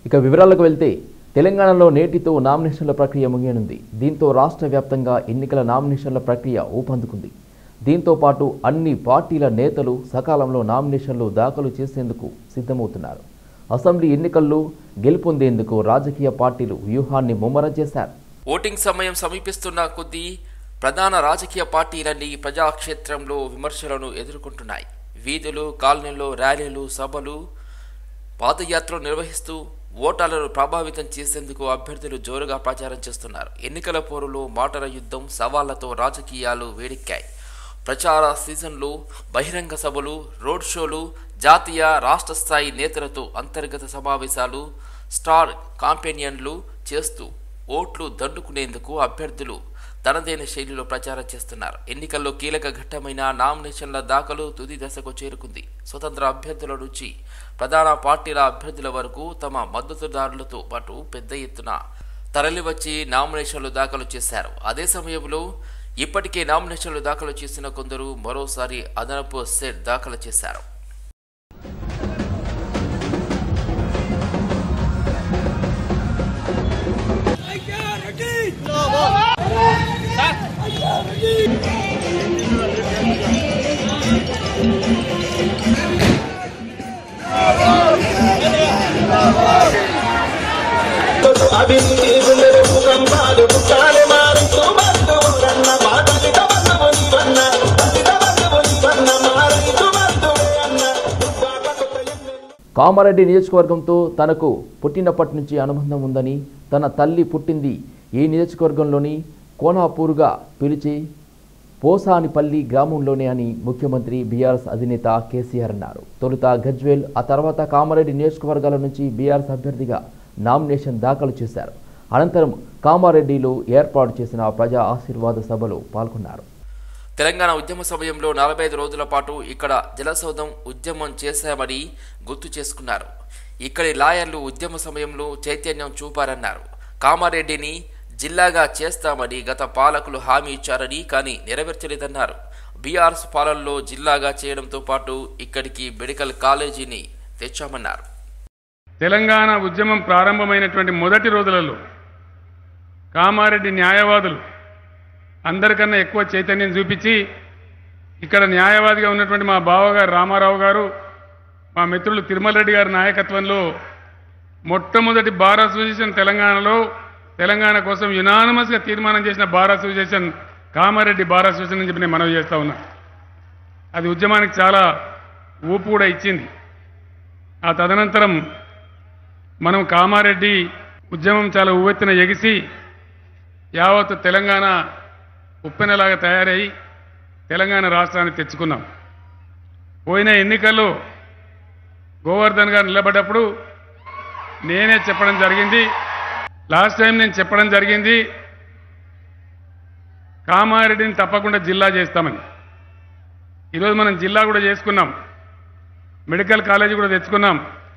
ఇక వివరాలకు వెళ్తే తెలంగాణలో నేటితో నామినేషన్ల ప్రక్రియ ముగియనుంది దీంతో రాష్ట్ర వ్యాప్తంగా ఎన్నికల నామినేషన్ల ప్రక్రియ ఊపందుకుంది దీంతో పాటు అన్ని పార్టీల నేతలు సకాలంలో నామినేషన్లు దాఖలు చేసేందుకు సిద్ధమవుతున్నారు అసెంబ్లీ ఎన్నికల్లో గెలుపొందేందుకు రాజకీయ పార్టీలు వ్యూహాన్ని ముమ్మరం చేశారు ఓటింగ్ సమయం సమీపిస్తున్న కొద్దీ ప్రధాన రాజకీయ పార్టీలన్నీ ప్రజాక్షేత్రంలో విమర్శలను ఎదుర్కొంటున్నాయి వీధులు కాలనీల్లో ర్యాలీలు సభలు పాదయాత్రలు నిర్వహిస్తూ ఓటర్లను ప్రభావితం చేసేందుకు అభ్యర్థులు జోరుగా ప్రచారం చేస్తున్నారు ఎన్నికల పోరులో మాటల యుద్ధం సవాళ్లతో రాజకీయాలు వేడెక్కాయి ప్రచార సీజన్లు బహిరంగ సభలు రోడ్ షోలు జాతీయ రాష్ట్ర స్థాయి నేతలతో అంతర్గత సమావేశాలు స్టార్ కాంపెనియన్లు చేస్తూ ఓట్లు దండుకునేందుకు అభ్యర్థులు తనదైన శైలిలో ప్రచారం చేస్తున్నారు ఎన్నికల్లో కీలక ఘట్టమైన నామినేషన్ల దాఖలు తుది దశకు చేరుకుంది స్వతంత్ర అభ్యర్థుల నుంచి ప్రధాన పార్టీల అభ్యర్థుల వరకు తమ మద్దతుదారులతో పాటు పెద్ద ఎత్తున తరలివచ్చి నామినేషన్లు దాఖలు చేశారు అదే సమయంలో ఇప్పటికే నామినేషన్లు దాఖలు చేసిన కొందరు మరోసారి అదనపు సెట్ దాఖలు చేశారు కామారెడ్డి నియోజకవర్గంతో తనకు పుట్టినప్పటి నుంచి అనుబంధం ఉందని తన తల్లి పుట్టింది ఈ నియోజకవర్గంలోని కోనాపూర్గా పిలిచి పోసానిపల్లి గ్రామంలోనే అని ముఖ్యమంత్రి బీఆర్ఎస్ అధినేత కేసీఆర్ అన్నారు తొలుత గజ్వేల్ ఆ తర్వాత కామారెడ్డి నియోజకవర్గాల నుంచి బీఆర్ఎస్ అభ్యర్థిగా నామినేషన్ దాఖలు చేశారు అనంతరం కామారెడ్డిలో ఏర్పాటు చేసిన ప్రజా ఆశీర్వాద సభలో పాల్గొన్నారు తెలంగాణ ఉద్యమ సమయంలో నలభై ఐదు రోజుల పాటు ఇక్కడ జలసౌధం ఉద్యమం చేశామని గుర్తు చేసుకున్నారు ఇక్కడి లాయర్లు ఉద్యమ సమయంలో చైతన్యం చూపారన్నారు కామారెడ్డిని జిల్లాగా చేస్తామని గత పాలకులు హామీ ఇచ్చారని కానీ నెరవేర్చలేదన్నారు బీఆర్ఎస్ పాలనలో జిల్లాగా చేయడంతో పాటు ఇక్కడికి మెడికల్ కాలేజీని తెచ్చామన్నారు తెలంగాణ ఉద్యమం ప్రారంభమైనటువంటి మొదటి రోజులలో కామారెడ్డి న్యాయవాదులు అందరికన్నా ఎక్కువ చైతన్యం చూపించి ఇక్కడ న్యాయవాదిగా ఉన్నటువంటి మా బావగారు రామారావు గారు మా మిత్రులు తిరుమల రెడ్డి గారి నాయకత్వంలో మొట్టమొదటి బార్ అసోసియేషన్ తెలంగాణలో తెలంగాణ కోసం యునానమస్గా తీర్మానం చేసిన bar association Kamareddy bar association అని చెప్పి నేను మనవి చేస్తా ఉన్నా అది ఉద్యమానికి చాలా ఊపు కూడా ఇచ్చింది ఆ తదనంతరం మనం కామారెడ్డి ఉద్యమం చాలా ఉవ్వెత్తున ఎగిసి యావత్ తెలంగాణ ఉప్పెనలాగా తయారై తెలంగాణ రాష్ట్రాన్ని తెచ్చుకున్నాం పోయిన ఎన్నికల్లో గోవర్ధన్ గారు నిలబడ్డప్పుడు నేనే చెప్పడం జరిగింది లాస్ట్ టైం నేను చెప్పడం జరిగింది కామారెడ్డిని తప్పకుండా జిల్లా చేస్తామని ఈరోజు మనం జిల్లా కూడా చేసుకున్నాం మెడికల్ కాలేజీ కూడా తెచ్చుకున్నాం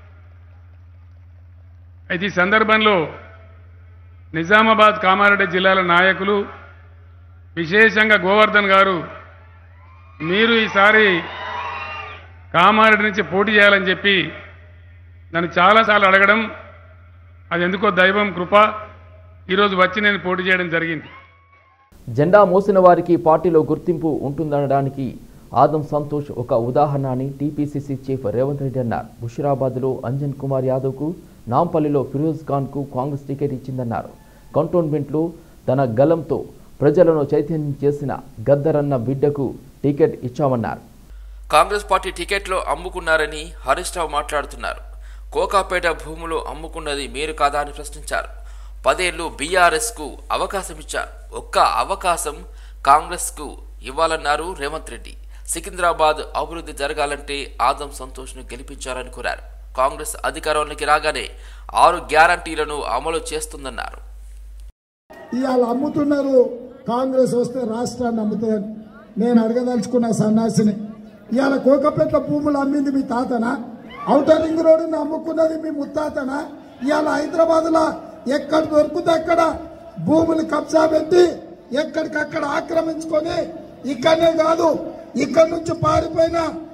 అయితే ఈ సందర్భంలో నిజామాబాద్ కామారెడ్డి జిల్లాల నాయకులు విశేషంగా గోవర్ధన్ గారు మీరు ఈసారి కామారెడ్డి నుంచి పోటీ చేయాలని చెప్పి నన్ను చాలాసార్లు అడగడం అది ఎందుకో దైవం కృప ఈరోజు వచ్చి నేను పోటీ చేయడం జరిగింది జెండా మోసిన వారికి పార్టీలో గుర్తింపు ఉంటుందనడానికి ఆదం సంతోష్ ఒక ఉదాహరణ అని టీపీసీసీ చీఫ్ రేవంత్ రెడ్డి అన్నారు ముషిరాబాద్లో అంజన్ కుమార్ యాదవ్కు నాంపల్లిలో ఫిరోజ్ ఖాన్కు కాంగ్రెస్ టికెట్ ఇచ్చిందన్నారు కంటోన్మెంట్లో తన గలంతో ప్రజలను చైతన్యం చేసిన గద్దరన్న బిడ్డకు టికెట్ ఇచ్చామన్నారు కాంగ్రెస్ పార్టీ టికెట్లో అమ్ముకున్నారని హరీష్ రావు మాట్లాడుతున్నారు కోకాపేట భూములు అమ్ముకున్నది మీరు కాదా అని ప్రశ్నించారు పదేళ్లు బీఆర్ఎస్కు అవకాశం ఇచ్చారు ఒక్క అవకాశం కాంగ్రెస్కు ఇవ్వాలన్నారు రేవంత్ రెడ్డి సికింద్రాబాద్ అభివృద్ధి జరగాలంటే ఆదం సంతోష్ను గెలిపించాలని కోరారు కాంగ్రెస్ అధికారంలోకి రాగానే ఆరు గ్యారంటీలను అమలు చేస్తుందన్నారు ఇవాళ అమ్ముతున్నారు కాంగ్రెస్ వస్తే రాష్ట్రాన్ని అమ్ముతుందని నేను అడగదలుచుకున్న సన్నాసిని ఇవాళ కోకపేట్ల భూములు అమ్మింది మీ తాతనా ఔటర్ రింగ్ రోడ్డుని అమ్ముకున్నది మీ ముత్తాతనా ఇవాళ హైదరాబాద్ లో ఎక్కడ దొరికితే అక్కడ భూములు కబ్జా పెట్టి ఎక్కడికక్కడ ఆక్రమించుకొని ఇక్కడనే కాదు ఇక్కడ నుంచి పారిపోయిన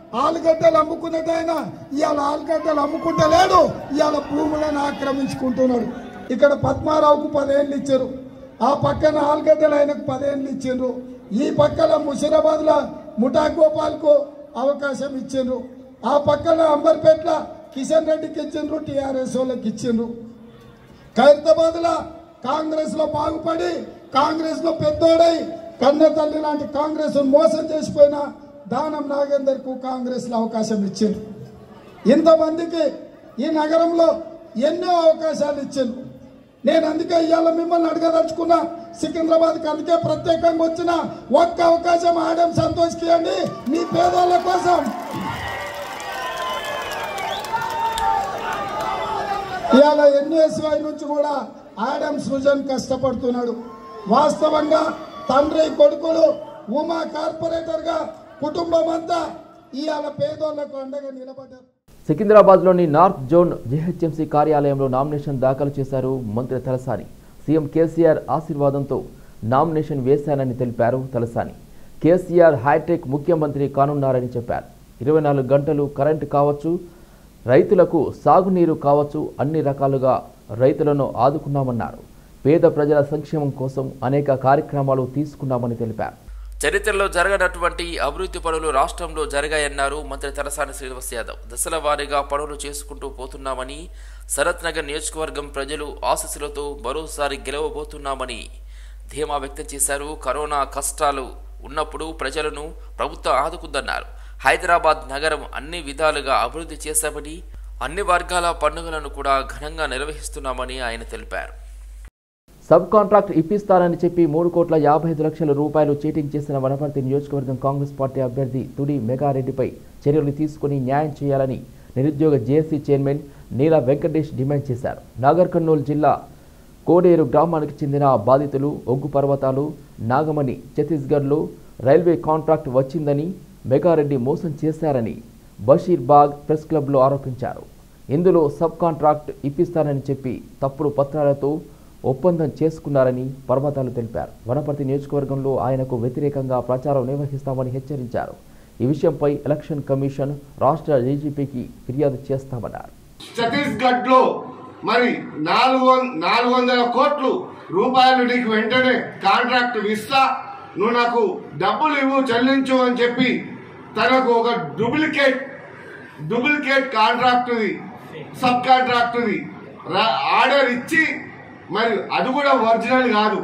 ఆలుగడ్డలు అమ్ముకునేది ఆయన ఇవాళ ఆలుగడ్డలు అమ్ముకుంటలేడు ఇవాళ భూములను ఆక్రమించుకుంటున్నాడు ఇక్కడ పద్మారావుకు పదేళ్ళు ఇచ్చారు ఆ పక్కన ఆలుగడ్డలు ఆయనకు పదేళ్ళు ఇచ్చిండ్రు ఈ పక్కన ముషిరాబాద్ లో ముఠా గోపాల్కు అవకాశం ఇచ్చిండ్రు ఆ పక్కన అంబర్పేట్ల కిషన్ రెడ్డికి ఇచ్చిండ్రు టీఆర్ఎస్ వాళ్ళకి ఇచ్చిండ్రు ఖైరతాబాద్ లో కాంగ్రెస్ లో బాగుపడి కాంగ్రెస్ లో పెద్దోడై కన్న తల్లి లాంటి కాంగ్రెస్ మోసం చేసిపోయిన దానం నాగేందర్ కు కాంగ్రెస్ లో అవకాశం ఇచ్చిండ్రు ఇంతమందికి ఈ నగరంలో ఎన్నో అవకాశాలు ఇచ్చిండ్రు నేను అందుకే ఇవాళ మిమ్మల్ని అడగదలుచుకున్నా సికింద్రాబాద్కి అందుకే ప్రత్యేకంగా వచ్చిన ఒక్క అవకాశం ఆడం సంతోష్కి అండి మీ పేదోళ్ళ కోసం ఇవాళ ఎన్ఎస్వై నుంచి కూడా ఆడమ్ సృజన్ కష్టపడుతున్నాడు వాస్తవంగా తండ్రి కొడుకులు ఉమా కార్పొరేటర్ గా కుటుంబం అంతా ఇవాళ పేదోళ్లకు అండగా నిలబడ్డారు సికింద్రాబాద్లోని నార్త్ జోన్ జీహెచ్ఎంసీ కార్యాలయంలో నామినేషన్ దాఖలు చేశారు మంత్రి తలసాని సీఎం కేసీఆర్ ఆశీర్వాదంతో నామినేషన్ వేశానని తెలిపారు తలసాని కేసీఆర్ హైటెక్ ముఖ్యమంత్రి కానున్నారని చెప్పారు ఇరవై నాలుగు గంటలు కరెంటు కావచ్చు రైతులకు సాగునీరు కావచ్చు అన్ని రకాలుగా రైతులను ఆదుకున్నామన్నారు పేద ప్రజల సంక్షేమం కోసం అనేక కార్యక్రమాలు తీసుకున్నామని తెలిపారు చరిత్రలో జరగనటువంటి అభివృద్ధి పనులు రాష్ట్రంలో జరిగాయన్నారు మంత్రి తలసాని శ్రీనివాస్ యాదవ్ దశల వారీగా పనులు చేసుకుంటూ పోతున్నామని శరత్ నగర్ నియోజకవర్గం ప్రజలు ఆశీస్సులతో మరోసారి గెలవబోతున్నామని ధీమా వ్యక్తం చేశారు కరోనా కష్టాలు ఉన్నప్పుడు ప్రజలను ప్రభుత్వం ఆదుకుందన్నారు హైదరాబాద్ నగరం అన్ని విధాలుగా అభివృద్ధి చేశామని అన్ని వర్గాల పండుగలను కూడా ఘనంగా నిర్వహిస్తున్నామని ఆయన తెలిపారు సబ్ కాంట్రాక్ట్ ఇప్పిస్తానని చెప్పి మూడు కోట్ల యాభై ఐదు లక్షల రూపాయలు చీటింగ్ చేసిన వనపర్తి నియోజకవర్గం కాంగ్రెస్ పార్టీ అభ్యర్థి తుడి మెగారెడ్డిపై చర్యలు తీసుకుని న్యాయం చేయాలని నిరుద్యోగ JAC chairman Neela Venkatesh demand చేశారు నాగర్ కర్నూలు జిల్లా కోడేరు గ్రామానికి చెందిన బాధితులు ఒగ్గు పర్వతాలు నాగమణి ఛత్తీస్గఢ్లో రైల్వే కాంట్రాక్ట్ వచ్చిందని మెగారెడ్డి మోసం చేశారని బషీర్ బాగ్ ప్రెస్ క్లబ్లో ఆరోపించారు ఇందులో సబ్ కాంట్రాక్ట్ ఇప్పిస్తానని చెప్పి తప్పుడు పత్రాలతో ఒప్పందం చేసుకున్నారని పర్వతాలు తెలిపారు వనపర్తి నియోజకవర్గంలో ఆయనకు వ్యతిరేకంగా ప్రచారం నిర్వహిస్తామని హెచ్చరించారు ఈ విషయంపై ఎలక్షన్ కమిషన్ రాష్ట్ర డీజీపీకి ఫిర్యాదు చేస్తామన్నారు ఛత్తీస్గఢ్ లో మరి నాలుగు వం- నాలుగు వందల కోట్లు రూపాయలు నీకు వెంటనే కాంట్రాక్ట్ ఇస్తా నువ్వు నాకు డబ్బులు ఇవ్వు చెల్లించు అని చెప్పి తనకు ఒక duplicate duplicate contract sub contract order ఇచ్చి మరి అది కూడా ఒరిజినల్ కాదు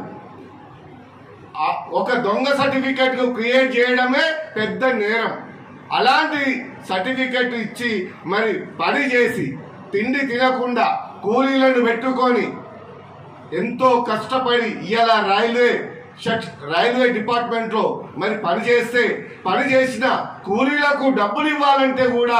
ఆ ఒక దొంగ సర్టిఫికెట్ క్రియేట్ చేయడమే పెద్ద నేరం అలాంటి సర్టిఫికెట్ ఇచ్చి మరి పని చేసి తిండి తినకుండా కూలీలను పెట్టుకొని ఎంతో కష్టపడి ఇవాళ రైల్వే సెక్- రైల్వే డిపార్ట్మెంట్ లో మరి పని చేస్తే పని చేసిన కూలీలకు డబ్బులు ఇవ్వాలంటే కూడా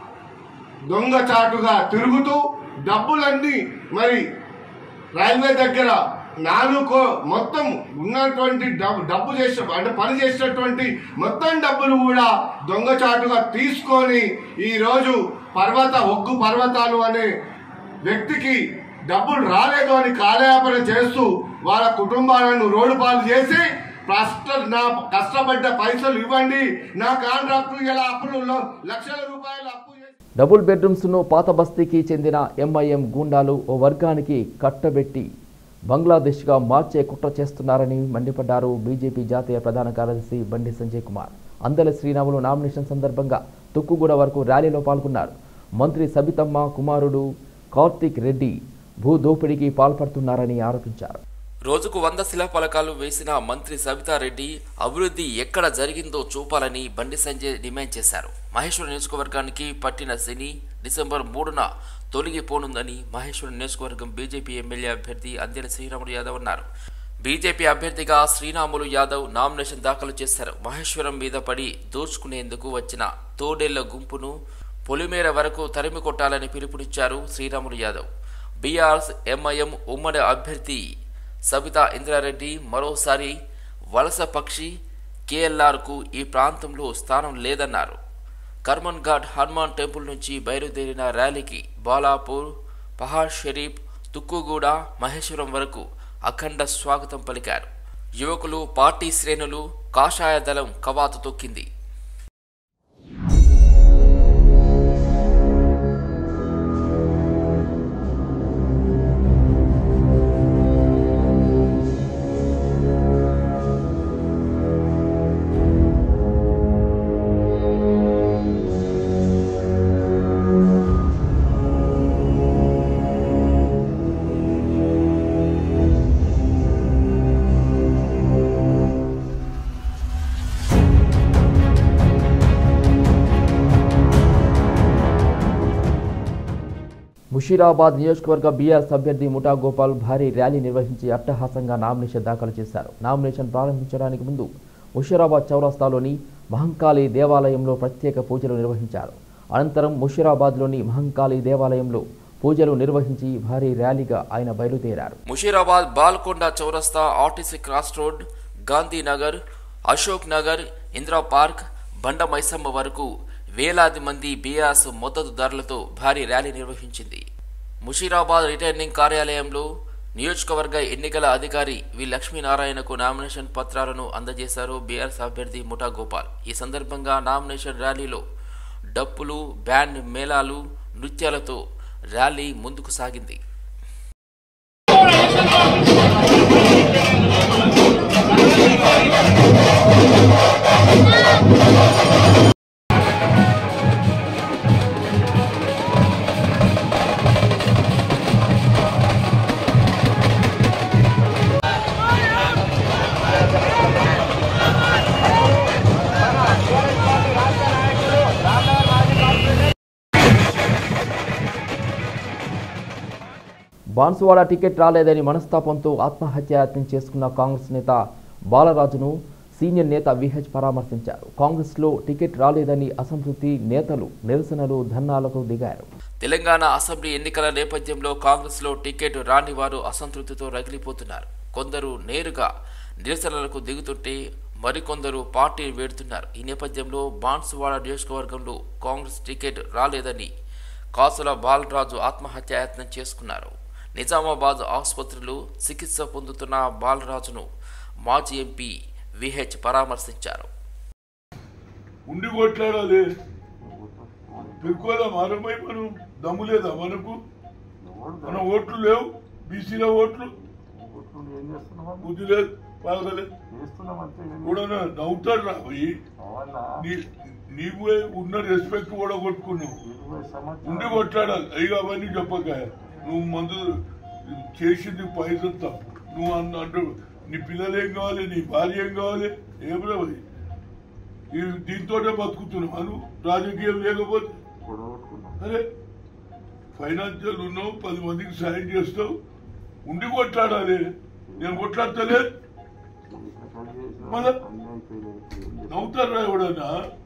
దొంగచాటుగా తిరుగుతూ డబ్బులన్నీ మరి రైల్వే దగ్గర నాలుగు మొత్తం ఉన్నటువంటి డబ్బు డబ్బు చేసిన అంటే పని చేసినటువంటి మొత్తం డబ్బులు కూడా దొంగచాటుగా తీసుకొని ఈ రోజు పర్వత ఒగ్గు పర్వతాలు అనే వ్యక్తికి డబ్బులు రాలేదు అని కాలయాపన చేస్తూ వాళ్ళ కుటుంబాలను రోడ్డు పాలు చేసి కష్ట నా కష్టపడ్డ పైసలు ఇవ్వండి నా కాంట్రాక్టు ఇలా అప్పులు లక్షల రూపాయలు అప్పు చేసి డబుల్ బెడ్రూమ్స్ను పాత బస్తీకి చెందిన ఎంఐఎం గూండాలు ఓ వర్గానికి కట్టబెట్టి బంగ్లాదేశ్గా మార్చే కుట్ర చేస్తున్నారని మండిపడ్డారు బీజేపీ జాతీయ ప్రధాన కార్యదర్శి బండి సంజయ్ కుమార్ అందల శ్రీరాములు నామినేషన్ సందర్భంగా తుక్కుగూడ వరకు ర్యాలీలో పాల్గొన్నారు మంత్రి సబితమ్మ కుమారుడు కార్తీక్ రెడ్డి భూ దోపిడీకి పాల్పడుతున్నారని ఆరోపించారు రోజుకు వంద శిలాఫలకాలు వేసిన మంత్రి సబితారెడ్డి అభివృద్ధి ఎక్కడ జరిగిందో చూపాలని బండి సంజయ్ డిమాండ్ చేశారు మహేశ్వర నియోజకవర్గానికి పట్టిన శని డిసెంబర్ మూడున తొలగిపోనుందని మహేశ్వర నియోజకవర్గం బీజేపీ ఎమ్మెల్యే అభ్యర్థి అందిన శ్రీరాములు యాదవ్ అన్నారు బీజేపీ అభ్యర్థిగా శ్రీరాములు యాదవ్ నామినేషన్ దాఖలు చేశారు మహేశ్వరం మీద పడి దోచుకునేందుకు వచ్చిన తోడేళ్ల గుంపును పొలిమేర వరకు తరిమి కొట్టాలని పిలుపునిచ్చారు శ్రీరాములు యాదవ్ బీఆర్ఎస్ ఎంఐఎం ఉమ్మడి అభ్యర్థి సబితా ఇంద్రారెడ్డి మరోసారి వలస పక్షి కేఎల్ఆర్కు ఈ ప్రాంతంలో స్థానం లేదన్నారు కర్మన్ ఘాట్ హనుమాన్ టెంపుల్ నుంచి బయలుదేరిన ర్యాలీకి బాలాపూర్ పహాడ్ షరీఫ్ తుక్కుగూడ మహేశ్వరం వరకు అఖండ స్వాగతం పలికారు యువకులు పార్టీ శ్రేణులు కాషాయ దళం కవాతు తొక్కింది ముషీరాబాద్ నియోజకవర్గ బీఆర్ఎస్ అభ్యర్థి ముఠా గోపాల్ భారీ ర్యాలీ నిర్వహించి అట్టహాసంగా నామినేషన్ దాఖలు చేశారు నామినేషన్ ప్రారంభించడానికి ముందు ముషీరాబాద్ చౌరస్తాలోని మహంకాళి దేవాలయంలో ప్రత్యేక పూజలు నిర్వహించారు అనంతరం ముషీరాబాద్లోని మహంకాళి దేవాలయంలో పూజలు నిర్వహించి భారీ ర్యాలీగా ఆయన బయలుదేరారు ముషీరాబాద్ బాల్కొండ చౌరస్తా RTC cross road Gandhinagar Ashok Nagar Indira park Banda Maisamma వరకు వేలాది మంది బీఆర్ఎస్ మద్దతుదారులతో భారీ ర్యాలీ నిర్వహించింది ముషీరాబాద్ రిటర్నింగ్ కార్యాలయంలో నియోజకవర్గ ఎన్నికల అధికారి వి లక్ష్మీనారాయణకు నామినేషన్ పత్రాలను అందజేశారు బీఆర్ఎస్ అభ్యర్థి ముఠా గోపాల్ ఈ సందర్భంగా నామినేషన్ ర్యాలీలో డప్పులు బ్యాండ్ మేళాలు నృత్యాలతో ర్యాలీ ముందుకు సాగింది బాన్సువాడ టికెట్ రాలేదని మనస్తాపంతో ఆత్మహత్యాయత్నం చేసుకున్న కాంగ్రెస్ నేత బాలరాజును సీనియర్ నేత విహెచ్ పరామర్శించారు కాంగ్రెస్లో టికెట్ రాలేదని అసంతృప్తి నేతలు నిరసనలు ధర్నాలకు దిగారు తెలంగాణ అసెంబ్లీ ఎన్నికల నేపథ్యంలో కాంగ్రెస్లో టికెట్ రాని వారు అసంతృప్తితో రగిలిపోతున్నారు కొందరు నేరుగా నిరసనలకు దిగుతుంటే మరికొందరు పార్టీ వేడుతున్నారు ఈ నేపథ్యంలో బాన్సువాడ నియోజకవర్గంలో కాంగ్రెస్ టికెట్ రాలేదని కాసుల బాలరాజు ఆత్మహత్యాయత్నం చేసుకున్నారు నిజామాబాద్ ఆసుపత్రిలో చికిత్స పొందుతున్న బాలరాజును మాజీ ఎంపీ విహెచ్ పరామర్శించారు ఉండి కొట్లాడాలి పెరుకోదా మారమై మనం దమ్ము లేదా మనకు మన ఓట్లు లేవు బీసీలో ఓట్లు బుద్ధి లేదు బాగలేదు కూడా నవ్వుతాడు రా పోయి నీ- నీకు ఉన్న రెస్పెక్ట్ కూడా కొట్టుకున్నావు ఉండి కొట్లాడాలి అయ్యి అవన్నీ చెప్పక నువ్వు మందు చేసింది పైసలు తప్పు నువ్వు అన్న అంటూ నీ పిల్లలు ఏం కావాలి నీ భార్య ఏం కావాలి ఏం రావాలి ఈ దీంతోనే బతుకుతున్నావు అను రాజకీయం లేకపోతే అరే ఫైనాన్షియల్ ఉన్నావు పది మందికి సాయం చేస్తావు ఉండి కొట్లాడాలి నేను కొట్లాడతలే మళ్ళా నవ్వుతారా ఎవడన్నా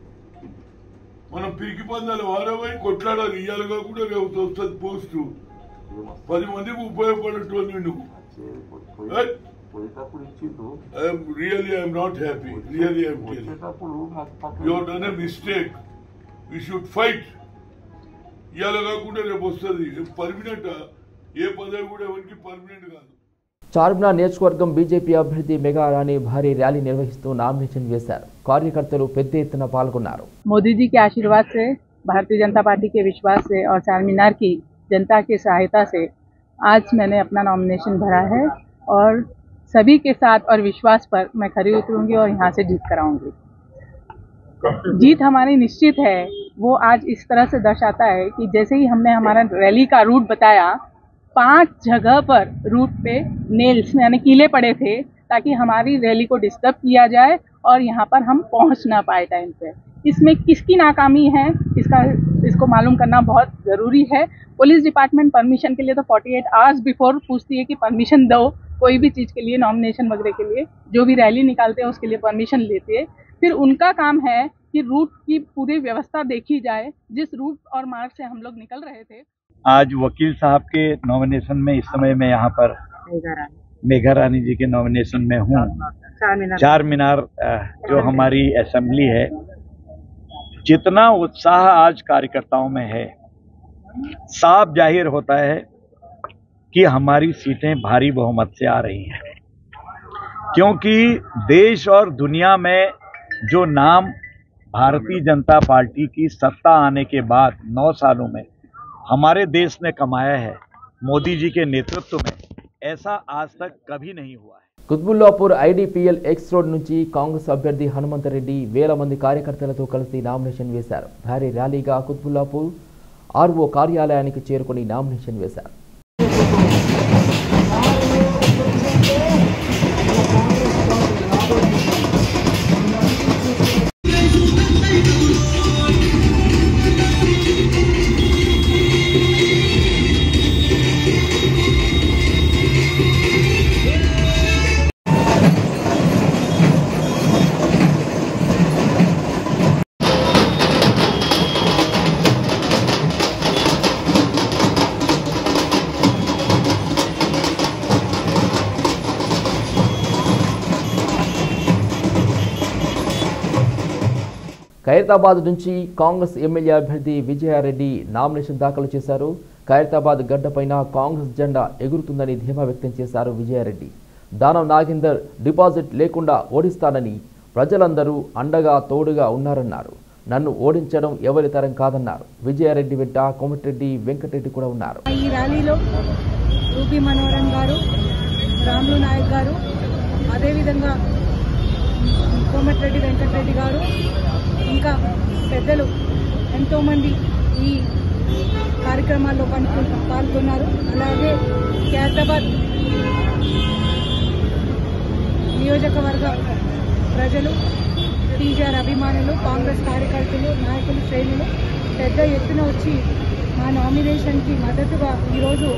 మనం పిరికి పందాలు వారమై కొట్లాడాలి ఇయ్యాలి కాకుండా రేపు వస్తుంది పోస్టు పది మందికి ఉపయోగపడేటువంటి నువ్వు ఏయ్! పోయేటప్పుడు ఇచ్చిండు I'm really I'm not happy really I'm వచ్చేటప్పుడు మాకు పక్కన you done a mistake you should fight ఇవాళ కాకుండా రేపు వస్తుంది పర్మనెంట్ ఏ పదవి కూడా ఎవరికి పర్మనెంట్ కాదు చార్మినార్ నియోజకవర్గం బీజేపీ అభ్యర్థి మెగా రాణి భారీ ర్యాలీ నిర్వహిస్తూ నామినేషన్ వేశారు కార్యకర్తలు పెద్ద ఎత్తున పాల్గొన్నారు मोदी जी के आशीर्वाद से भारतीय जनता पार्टी के विश्वास से और चारमीनार की जनता की सहायता से आज मैंने अपना नॉमिनेशन भरा है और सभी के साथ और विश्वास पर मैं खरी उतरूंगी और यहाँ से जीत कराऊंगी जीत हमारी निश्चित है वो आज इस तरह से दर्शाता है कि जैसे ही हमने हमारा रैली का रूट बताया पांच जगह पर रूट पे नेल्स यानी कीले पड़े थे ताकि हमारी रैली को डिस्टर्ब किया जाए और यहाँ पर हम पहुँच ना पाए टाइम पे इसमें किसकी नाकामी है इसका इसको मालूम करना बहुत ज़रूरी है पुलिस डिपार्टमेंट परमिशन के लिए तो 48 आवर्स बिफोर पूछती है कि परमिशन दो कोई भी चीज़ के लिए नॉमिनेशन वगैरह के लिए जो भी रैली निकालते हैं उसके लिए परमिशन लेते हैं फिर उनका काम है कि रूट की पूरी व्यवस्था देखी जाए जिस रूट और मार्ग से हम लोग निकल रहे थे आज वकील साहब के नॉमिनेशन में इस समय मैं यहाँ पर मेघा रानी जी के नॉमिनेशन में हूँ चार मीनार अ, जो हमारी असेंबली है जितना उत्साह आज कार्यकर्ताओं में है साफ जाहिर होता है कि हमारी सीटें भारी बहुमत से आ रही हैं क्योंकि देश और दुनिया में जो नाम भारतीय जनता पार्टी की सत्ता आने के बाद नौ सालों में हमारे देश ने कमाया है मोदी जी के नेतृत्व में ऐसा आज तक कभी नहीं हुआ है కుత్బుల్లాపూర్ ఐడిపిఎల్ ఎక్స్ రోడ్ నుంచి కాంగ్రెస్ అభ్యర్థి హనుమంతరెడ్డి వేల మంది కార్యకర్తలతో కలిసి నామినేషన్ వేశారు భారీ ర్యాలీగా కుత్బుల్లాపూర్ ఆర్ఓ కార్యాలయానికి చేరుకుని నామినేషన్ వేశారు ఖైరతాబాద్ నుంచి కాంగ్రెస్ ఎమ్మెల్యే అభ్యర్థి విజయారెడ్డి నామినేషన్ దాఖలు చేశారు ఖైరతాబాద్ గడ్డపైన కాంగ్రెస్ జెండా ఎగురుతుందని ధీమా వ్యక్తం చేశారు విజయారెడ్డి దానం నాగేందర్ డిపాజిట్ లేకుండా ఓడిస్తానని ప్రజలందరూ అండగా తోడుగా ఉన్నారన్నారు నన్ను ఓడించడం ఎవరి తరం కాదన్నారు విజయారెడ్డి వెంట కోమటిరెడ్డి వెంకటరెడ్డి కూడా ఉన్నారు ఈ ర్యాలీలో రూపీ మనోహరన్ గారు రాములు నాయక్ గారు అదేవిధంగా కోమటిరెడ్డి వెంకటరెడ్డి గారు ఇంకా పెద్దలు ఎంతోమంది ఈ కార్యక్రమాల్లో పనుకు పాల్గొన్నారు అలాగే ఖైరతాబాద్ నియోజకవర్గ ప్రజలు టీజీఆర్ అభిమానులు కాంగ్రెస్ కార్యకర్తలు నాయకులు శ్రేణులు పెద్ద ఎత్తున వచ్చి మా నామినేషన్కి మద్దతుగా ఈరోజు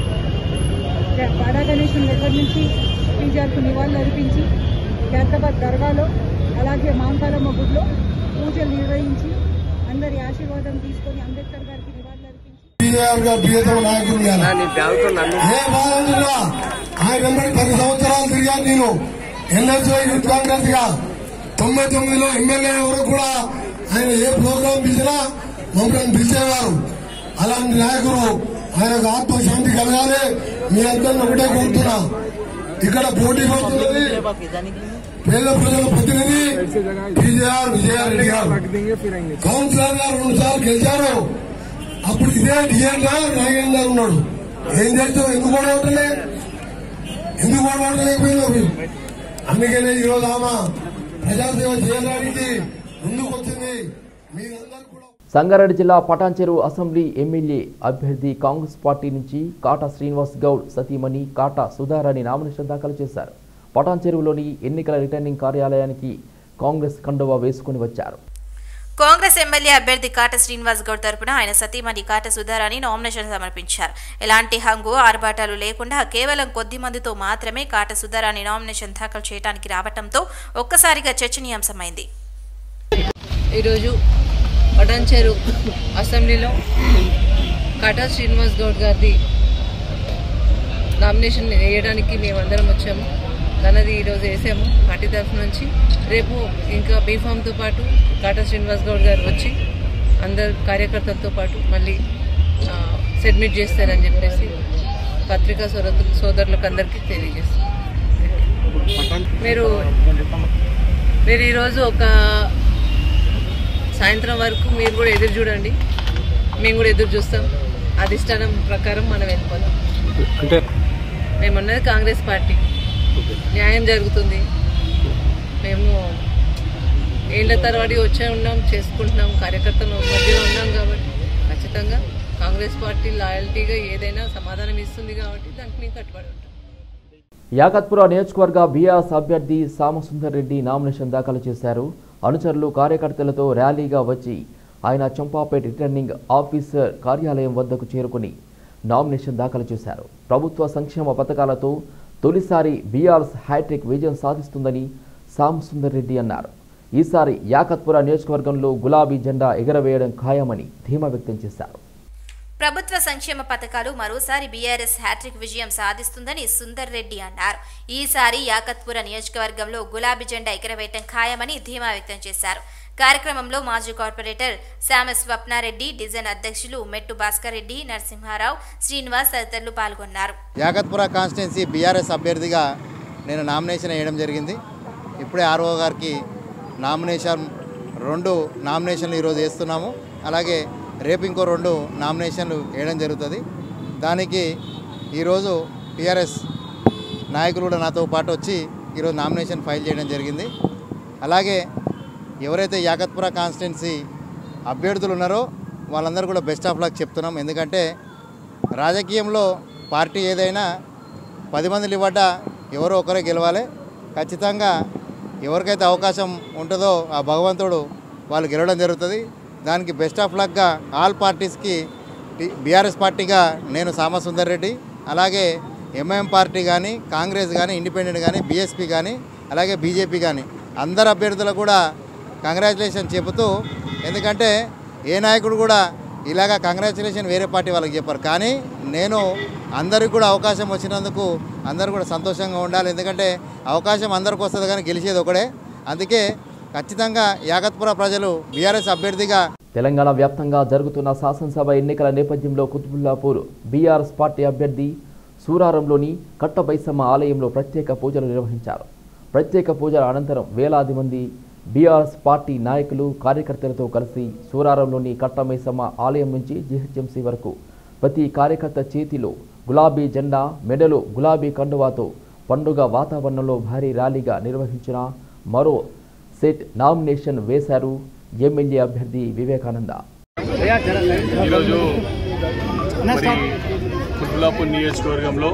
బాడా గణేశన్ దగ్గర నుంచి టీజీఆర్కు నివాళులు అర్పించి ఖైరతాబాద్ దర్గాలో అలాగే మాంకాలమ్మ గుడిలో పూజలు నిర్వహించి అందరి ఆశీర్వాదం తీసుకొని అంబేద్కర్ గారికి నివాళులు అర్పించి బీజేఆర్ గారు ప్రియతమ నాయకుడు గారు. ఏ బాధలున్నా ఆయన వెంబడి పది సంవత్సరాలు తిరిగాను నేను ఎన్ఎస్ఓ యూత్ కాంగ్రెస్ గా తొంభై తొమ్మిదిలో ఎమ్మెల్యే వరకు కూడా ఆయన ఏ ప్రోగ్రాం పిలిచినా మమ్మల్ని పిలిచేవారు అలాంటి నాయకుడు ఆయనకు ఆత్మశాంతి కలగాలి మీ అందరిని ఒకటే కోరుతున్నా ఇక్కడ పోటీ పడుతున్నది పేద ప్రజల ప్రతినిధి టీజేఆర్ విజయారెడ్డి గారు కౌన్సిలర్ గారు రెండు సార్లు గెలిచారు అప్పుడు ఇదే డిఎన్ గారు నాగేంద్ర గారు ఉన్నాడు ఏం చేస్తావు ఎందుకు కూడా ఓటలే ఎందుకు కూడా ఓటలేకపోయింది అందుకనే ఈరోజు ఆమె ప్రజాసేవ చేయడానికి ముందుకు వచ్చింది మీరందరూ కూడా సంగారెడ్డి జిల్లా పటాన్చెరు అసెంబ్లీ ఎమ్మెల్యే అభ్యర్థి కాంగ్రెస్ పార్టీ నుంచి కాటా శ్రీనివాస్ గౌడ్ సతీమణి కాటా సుధారాణి నామినేషన్ దాఖలు చేశారు పటాన్చెరువులోని ఎన్నికల రిటర్నింగ్ కార్యాలయానికి కాంగ్రెస్ కండువా వేసుకుని వచ్చారు కాంగ్రెస్ ఎమ్మెల్యే అభ్యర్థి కాట శ్రీనివాస్ గౌడ్ తరపున ఆయన సతీమణి కాట సుధారాణి నామినేషన్ సమర్పించారు ఎలాంటి హంగు ఆర్భాటాలు లేకుండా కేవలం కొద్ది మందితో మాత్రమే కాట సుధారాణి నామినేషన్ దాఖలు చేయడానికి రావడంతో ఒక్కసారిగా చర్చనీయాంశమైంది ఈరోజు పటాన్చెరు అసెంబ్లీలో కాటా శ్రీనివాస్ గౌడ్ గారిది నామినేషన్ వేయడానికి మేమందరం వచ్చాము తనది ఈరోజు వేసాము పార్టీ తరఫు నుంచి రేపు ఇంకా బీఫామ్తో పాటు కాటా శ్రీనివాస్ గౌడ్ గారు వచ్చి అందరు కార్యకర్తలతో పాటు మళ్ళీ సబ్మిట్ చేస్తారని చెప్పేసి పత్రికా సోదరు సోదరులకు అందరికీ తెలియజేస్తాం మీరు మీరు ఈరోజు ఒక సాయంత్రం వరకు మీరు కూడా ఎదురు చూడండి మేము కూడా ఎదురు చూస్తాం అధిష్టానం ప్రకారం మనం వెళ్ళిపోతాం అంటే మేమున్నది కాంగ్రెస్ పార్టీ న్యాయం జరుగుతుంది మేము ఏళ్ళ తరబడి వచ్చే ఉన్నాం చేసుకుంటున్నాం కార్యకర్తలు మధ్యలో ఉన్నాం కాబట్టి ఖచ్చితంగా కాంగ్రెస్ పార్టీ లాయల్టీగా ఏదైనా సమాధానం ఇస్తుంది కాబట్టి దానికి మేము కట్టుబడి ఉంటాం యాకత్పుర నియోజకవర్గ బీఆర్ఎస్ అభ్యర్థి సామసుందర్ రెడ్డి నామినేషన్ దాఖలు చేశారు అనుచరులు కార్యకర్తలతో ర్యాలీగా వచ్చి ఆయన చంపాపేట రిటర్నింగ్ ఆఫీసర్ కార్యాలయం వద్దకు చేరుకుని నామినేషన్ దాఖలు చేశారు ప్రభుత్వ సంక్షేమ పథకాలతో తొలిసారి బీఆర్ఎస్ హ్యాట్రిక్ విజయం సాధిస్తుందని సామసుందర్ రెడ్డి అన్నారు ఈసారి యాకత్పుర నియోజకవర్గంలో గులాబీ జెండా ఎగరవేయడం ఖాయమని ధీమా వ్యక్తం చేశారు ప్రభుత్వ సంక్షేమ పథకాలు మరోసారి బీఆర్ఎస్ హ్యాట్రిక్ విజయం సాధిస్తుందని సుందర్ రెడ్డి అన్నారు ఈసారి యాకత్పుర నియోజకవర్గంలో గులాబీ జెండా ఎగరవేయటం ఖాయమని ధీమా వ్యక్తం చేశారు కార్యక్రమంలో మాజీ కార్పొరేటర్ శామ స్వప్నారెడ్డి డిజైన్ అధ్యక్షులు మెట్టు భాస్కర్ రెడ్డి నరసింహారావు శ్రీనివాస్ తదితరులు పాల్గొన్నారు యాకత్పుర కాన్స్టిట్యున్సీ బీఆర్ఎస్ అభ్యర్థిగా నేను నామినేషన్ వేయడం జరిగింది ఇప్పుడే ఆర్ఓ గారికి నామినేషన్ రెండు నామినేషన్లు ఈరోజు వేస్తున్నాము అలాగే రేపు ఇంకో రెండు నామినేషన్లు వేయడం జరుగుతుంది దానికి ఈరోజు టీఆర్ఎస్ నాయకులు కూడా నాతో పాటు వచ్చి ఈరోజు నామినేషన్ ఫైల్ చేయడం జరిగింది అలాగే ఎవరైతే యాకత్పుర కాన్స్టిట్యున్సీ అభ్యర్థులు ఉన్నారో వాళ్ళందరూ కూడా బెస్ట్ ఆఫ్ లక్ చెప్తున్నాం ఎందుకంటే రాజకీయంలో పార్టీ ఏదైనా పది మందిని ఇవ్వట ఎవరో ఒకరే గెలవాలి ఖచ్చితంగా ఎవరికైతే అవకాశం ఉంటుందో ఆ భగవంతుడు వాళ్ళు గెలవడం జరుగుతుంది దానికి బెస్ట్ ఆఫ్ లక్గా ఆల్ పార్టీస్కి బీఆర్ఎస్ పార్టీగా నేను సామసుందర్ రెడ్డి అలాగే ఎంఐఎం పార్టీ కానీ కాంగ్రెస్ కానీ ఇండిపెండెంట్ కానీ బీఎస్పీ కానీ అలాగే బీజేపీ కానీ అందరు అభ్యర్థులకు కూడా కంగ్రాచులేషన్ చెబుతూ ఎందుకంటే ఏ నాయకుడు కూడా ఇలాగా కంగ్రాచులేషన్ వేరే పార్టీ వాళ్ళకి చెప్పారు కానీ నేను అందరికి కూడా అవకాశం వచ్చినందుకు అందరూ కూడా సంతోషంగా ఉండాలి ఎందుకంటే అవకాశం అందరికి వస్తుంది కానీ గెలిచేది ఒకడే అందుకే ఖచ్చితంగా యాగత్పుర ప్రజలు బీఆర్ఎస్ అభ్యర్థిగా తెలంగాణ వ్యాప్తంగా జరుగుతున్న శాసనసభ ఎన్నికల నేపథ్యంలో కుతుబుల్లాపూర్ బీఆర్ఎస్ పార్టీ అభ్యర్థి సూరారంలోని కట్టబైసమ్మ ఆలయంలో ప్రత్యేక పూజలు నిర్వహించారు ప్రత్యేక పూజల అనంతరం వేలాది మంది బీఆర్ఎస్ పార్టీ నాయకులు కార్యకర్తలతో కలిసి సూరారంలోని కట్టమైసమ్మ ఆలయం నుంచి జీహెచ్ఎంసీ వరకు ప్రతి కార్యకర్త చేతిలో గులాబీ జెండా మెడలో గులాబీ కండువాతో పండుగ వాతావరణంలో భారీ ర్యాలీగా నిర్వహించిన మరో సెట్ నామినేషన్ వేశారు ఎమ్మెల్యే అభ్యర్థి వివేకానంద ఈరోజు మరి కుత్బులాపూర్ నియోజకవర్గంలో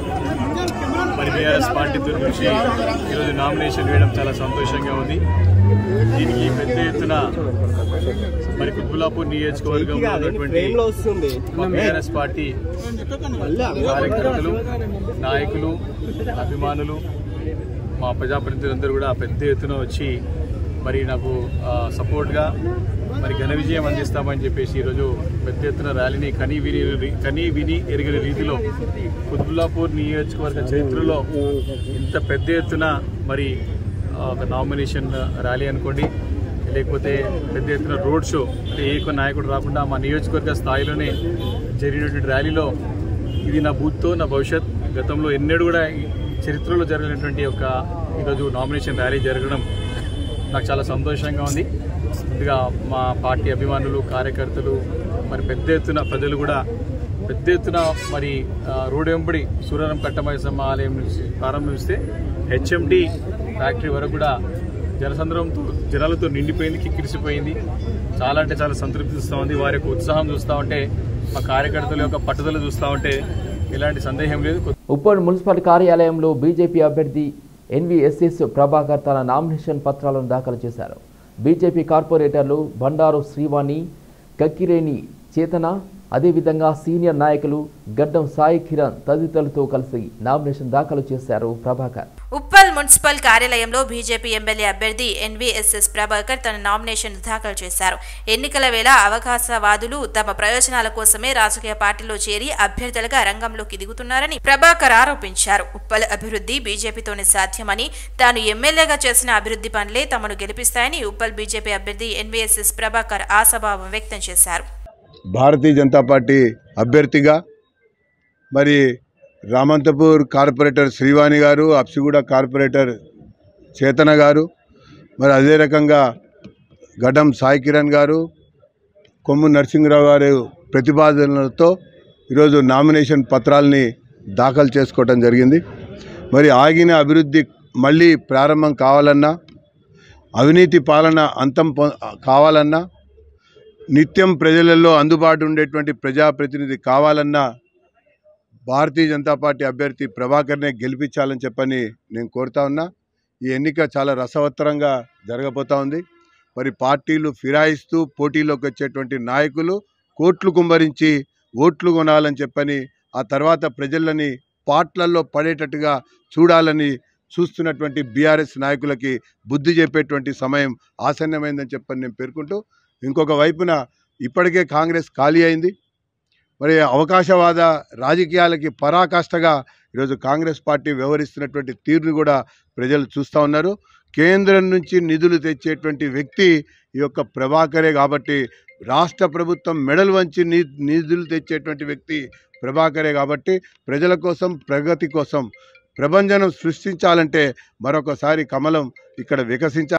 మరి బీఆర్ఎస్ పార్టీ తరఫు నుంచి ఈరోజు నామినేషన్ వేయడం చాలా సంతోషంగా ఉంది దీనికి పెద్ద ఎత్తున మరి కుత్బులాపూర్ నియోజకవర్గంలో ఉన్నటువంటి మా బీఆర్ఎస్ పార్టీ కార్యకర్తలు నాయకులు అభిమానులు మా ప్రజాప్రతినిధులందరూ కూడా పెద్ద ఎత్తున వచ్చి మరి నాకు ఆ, సపోర్ట్గా మరి ఘన విజయం అందిస్తామని చెప్పేసి ఈరోజు పెద్ద ఎత్తున ర్యాలీని కనీ విని కనీ విని ఎరిగిన రీతిలో కుత్బుల్లాపూర్ నియోజకవర్గ చరిత్రలో ఇంత పెద్ద ఎత్తున మరి ఆ, ఒక నామినేషన్ ర్యాలీ అనుకోండి లేకపోతే పెద్ద ఎత్తున రోడ్ షో అంటే ఏ ఒక్క నాయకుడు రాకుండా మా నియోజకవర్గ స్థాయిలోనే జరిగినటువంటి ర్యాలీలో ఇది నా బూత్తో నా భవిష్యత్ గతంలో ఎన్నడూ కూడా ఈ చరిత్రలో జరిగినటువంటి ఒక ఈరోజు నామినేషన్ ర్యాలీ జరగడం నాకు చాలా సంతోషంగా ఉంది ముందుగా మా పార్టీ అభిమానులు కార్యకర్తలు మరి పెద్ద ఎత్తున ప్రజలు కూడా పెద్ద ఎత్తున మరి ఆ, రోడ్డు వెంబడి సూర్యరం కట్టమైసమ్మ ఆలయం నుంచి ప్రారంభిస్తే హెచ్ఎండి ఫ్యాక్టరీ వరకు కూడా జనసంద్రంతో జనాలతో నిండిపోయింది కిక్కిరిసిపోయింది చాలా అంటే చాలా సంతృప్తిస్తూ ఉంది వారి యొక్క ఉత్సాహం చూస్తూ ఉంటే మా కార్యకర్తల యొక్క పట్టుదల చూస్తూ ఉంటే ఎలాంటి సందేహం లేదు ఉప్పల్ మున్సిపల్ కార్యాలయంలో బీజేపీ అభ్యర్థి ఎన్వీఎస్ఎస్ ప్రభాకర్ తన నామినేషన్ పత్రాలను దాఖలు చేశారు బీజేపీ కార్పొరేటర్లు బండారు శ్రీవాణి కక్కిరేని చేతన అదేవిధంగా సీనియర్ నాయకులు గడ్డం సాయి కిరణ్ తదితరులతో కలిసి నామినేషన్ దాఖలు చేశారు ప్రభాకర్ ఉప్పల్ మున్సిపల్ కార్యాలయంలో బీజేపీ ఎమ్మెల్యే అభ్యర్థి ఎన్వీఎస్ఎస్ ప్రభాకర్ తన నామినేషన్ దాఖలు చేశారు ఎన్నికల వేళ అవకాశవాదులు తమ ప్రయోజనాల కోసమే రాజకీయ పార్టీలో చేరి అభ్యర్థులుగా రంగంలోకి దిగుతున్నారని ప్రభాకర్ ఆరోపించారు ఉప్పల్ అభివృద్ధి బీజేపీతోనే సాధ్యమని తాను ఎమ్మెల్యేగా చేసిన అభివృద్ధి పనులే తమను గెలిపిస్తాయని ఉప్పల్ బీజేపీ అభ్యర్థి ఎన్వీఎస్ఎస్ ప్రభాకర్ ఆశాభావం వ్యక్తం చేశారు భారతీయ జనతా పార్టీ అభ్యర్థిగా మరి రామంతపూర్ కార్పొరేటర్ శ్రీవాణి గారు అప్సిగూడ కార్పొరేటర్ చేతన గారు మరి అదే రకంగా గడ్డం సాయి కిరణ్ గారు కొమ్ము నరసింహరావు గారు ప్రతిపాదనలతో ఈరోజు నామినేషన్ పత్రాలని దాఖలు చేసుకోవటం జరిగింది మరి ఆగిన అభివృద్ధి మళ్ళీ ప్రారంభం కావాలన్నా అవినీతి పాలన అంతం పొ- కావాలన్నా నిత్యం ప్రజలలో అందుబాటు ఉండేటువంటి ప్రజాప్రతినిధి కావాలన్నా భారతీయ జనతా పార్టీ అభ్యర్థి ప్రభాకర్నే గెలిపించాలని చెప్పని నేను కోరుతా ఉన్నా ఈ ఎన్నిక చాలా రసవత్తరంగా జరగబోతా ఉంది మరి పార్టీలు ఫిరాయిస్తూ పోటీలోకి వచ్చేటువంటి నాయకులు కోట్లు కుమ్మరించి ఓట్లు కొనాలని చెప్పని ఆ తర్వాత ప్రజలని పాట్లల్లో పడేటట్టుగా చూడాలని చూస్తున్నటువంటి బీఆర్ఎస్ నాయకులకి బుద్ధి చెప్పేటువంటి సమయం ఆసన్నమైందని చెప్పని నేను పేర్కొంటూ ఇంకొక వైపున ఇప్పటికే కాంగ్రెస్ ఖాళీ అయింది మరి అవకాశవాద రాజకీయాలకి పరాకాష్ఠగా ఈరోజు కాంగ్రెస్ పార్టీ వ్యవహరిస్తున్నటువంటి తీరును కూడా ప్రజలు చూస్తూ ఉన్నారు కేంద్రం నుంచి నిధులు తెచ్చేటువంటి వ్యక్తి ఈ యొక్క ప్రభాకరే కాబట్టి రాష్ట్ర ప్రభుత్వం మెడలు వంచి ని నిధులు తెచ్చేటువంటి వ్యక్తి ప్రభాకరే కాబట్టి ప్రజల కోసం ప్రగతి కోసం ప్రభంజనం సృష్టించాలంటే మరొకసారి కమలం ఇక్కడ వికసించాలి